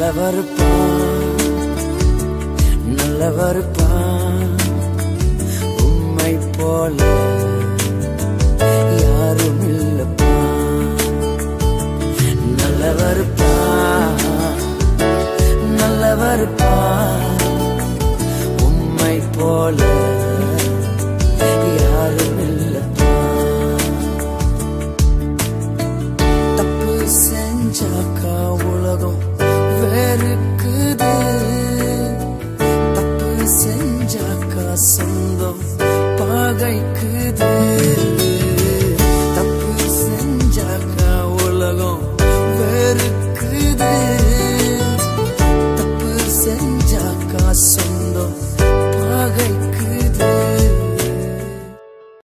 நல்லவருப்பா நல்லவருப்பா உம்மை போல யாரும் இல்லப்பா நல்லவருப்பா நல்லவருப்பா உம்மை போல யாரும் இல்லப்பா தப்பு செஞ்சாக்கா உலகம் வெறுக்குது தப்பு செஞ்சாக்கா சொந்தம் பகைக்குது